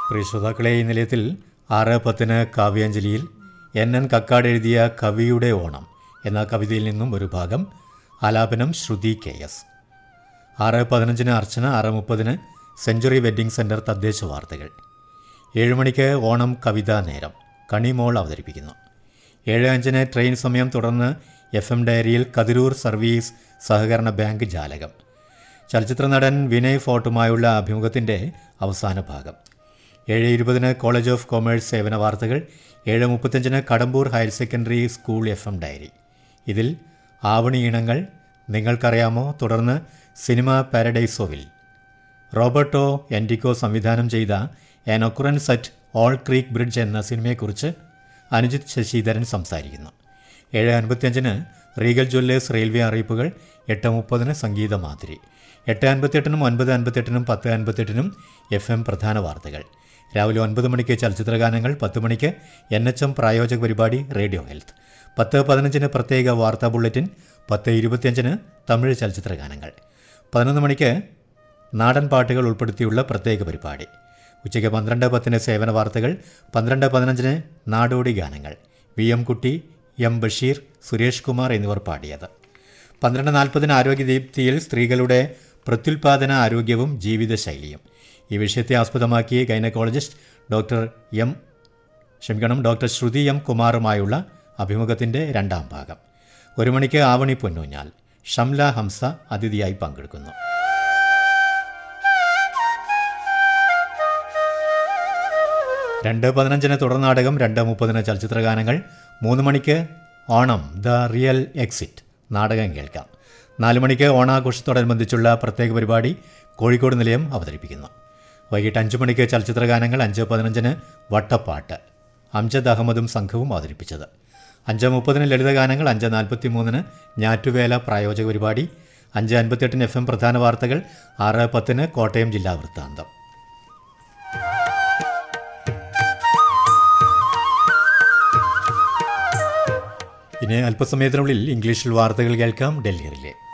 പ്രിയ ശ്രോതാക്കളെ ഈ നിലയത്തിൽ ആറ് പത്തിന് കാവ്യാഞ്ജലിയിൽ എൻ എൻ കക്കാട് എഴുതിയ കവിയുടെ ഓണം എന്ന കവിതയിൽ നിന്നും ഒരു ഭാഗം ആലാപനം ശ്രുതി കെ എസ് ആറ് പതിനഞ്ചിന് അർച്ചന ആറ് മുപ്പതിന് സെഞ്ചുറി വെഡ്ഡിംഗ് സെൻറ്റർ തദ്ദേശ വാർത്തകൾ ഏഴ് മണിക്ക് ഓണം കവിതാ നേരം കണിമോൾ അവതരിപ്പിക്കുന്നു ഏഴ് അഞ്ചിന് ട്രെയിൻ സമയം തുടർന്ന് എഫ് എം ഡയറിയിൽ കതിരൂർ സർവീസ് സഹകരണ ബാങ്ക് ജാലകം ചലച്ചിത്ര നടൻ വിനയ് ഫോർട്ടുമായുള്ള അഭിമുഖത്തിൻ്റെ അവസാന ഭാഗം ഏഴ് ഇരുപതിന് കോളേജ് ഓഫ് കൊമേഴ്സ് സേവന വാർത്തകൾ ഏഴ് മുപ്പത്തഞ്ചിന് Kadambur higher secondary school F M diary ഇതിൽ ആവണി ഇണങ്ങൾ നിങ്ങൾക്കറിയാമോ തുടർന്ന് സിനിമ പാരഡൈസോവിൽ റോബർട്ടോ എൻഡിക്കോ സംവിധാനം ചെയ്ത an occurrence at owl creek bridge എന്ന സിനിമയെക്കുറിച്ച് അനുജിത് ശശിധരൻ സംസാരിക്കുന്നു ഏഴ് അൻപത്തിയഞ്ചിന് റീഗൽ ജ്വല്ലേഴ്സ് റെയിൽവേ അറിയിപ്പുകൾ എട്ട് മുപ്പതിന് സംഗീത മാതിരി എട്ട് അൻപത്തെട്ടിനും ഒൻപത് അൻപത്തെട്ടിനും പത്ത് അൻപത്തെട്ടിനും എഫ് എം പ്രധാന വാർത്തകൾ രാവിലെ ഒൻപത് മണിക്ക് ചലച്ചിത്രഗാനങ്ങൾ പത്ത് മണിക്ക് എൻ എച്ച് എം പ്രായോജക പരിപാടി റേഡിയോ ഹെൽത്ത് പത്ത് പതിനഞ്ചിന് പ്രത്യേക വാർത്താ ബുള്ളറ്റിൻ പത്ത് ഇരുപത്തിയഞ്ചിന് തമിഴ് ചലച്ചിത്രഗാനങ്ങൾ പതിനൊന്ന് മണിക്ക് നാടൻ പാട്ടുകൾ ഉൾപ്പെടുത്തിയുള്ള പ്രത്യേക പരിപാടി ഉച്ചയ്ക്ക് പന്ത്രണ്ട് പത്തിന് സേവന വാർത്തകൾ പന്ത്രണ്ട് പതിനഞ്ചിന് നാടോടി ഗാനങ്ങൾ V M Kutty M Basheer Suresh Kumar എന്നിവർ പാടിയത് പന്ത്രണ്ട് നാൽപ്പതിന് ആരോഗ്യദീപ്തിയിൽ സ്ത്രീകളുടെ പ്രത്യുൽപാദന ആരോഗ്യവും ജീവിതശൈലിയും ഈ വിഷയത്തെ ആസ്പദമാക്കി ഗൈനക്കോളജിസ്റ്റ് ഡോക്ടർ എം ക്ഷമിക്കണം ഡോക്ടർ ശ്രുതി എം കുമാറുമായുള്ള അഭിമുഖത്തിൻ്റെ രണ്ടാം ഭാഗം ഒരു മണിക്ക് ആവണി പൊന്നൂഞ്ഞാൽ ഷംല ഹംസ അതിഥിയായി പങ്കെടുക്കുന്നു രണ്ട് പതിനഞ്ചിന് തുടർനാടകം രണ്ട് മുപ്പതിന് ചലച്ചിത്രഗാനങ്ങൾ മൂന്ന് മണിക്ക് ഓണം ദ റിയൽ എക്സിറ്റ് നാടകം കേൾക്കാം നാല് മണിക്ക് ഓണാഘോഷത്തോടനുബന്ധിച്ചുള്ള പ്രത്യേക പരിപാടി കോഴിക്കോട് നിലയം അവതരിപ്പിക്കുന്നു വൈകിട്ട് അഞ്ച് മണിക്ക് ചലച്ചിത്രഗാനങ്ങൾ അഞ്ച് പതിനഞ്ചിന് വട്ടപ്പാട്ട് അംജദ് അഹമ്മദും സംഘവും അവതരിപ്പിച്ചത് അഞ്ച് മുപ്പതിന് ലളിതഗാനങ്ങൾ അഞ്ച് നാൽപ്പത്തി മൂന്നിന് ഞാറ്റുവേല പ്രായോജക പരിപാടി അഞ്ച് അൻപത്തെട്ടിന് എഫ് എം പ്രധാന വാർത്തകൾ ആറ് പത്തിന് കോട്ടയം ജില്ലാ വൃത്താന്തം ഇനി അല്പസമയത്തിനുള്ളിൽ ഇംഗ്ലീഷിൽ വാർത്തകൾ കേൾക്കാം ഡൽഹിയിലെ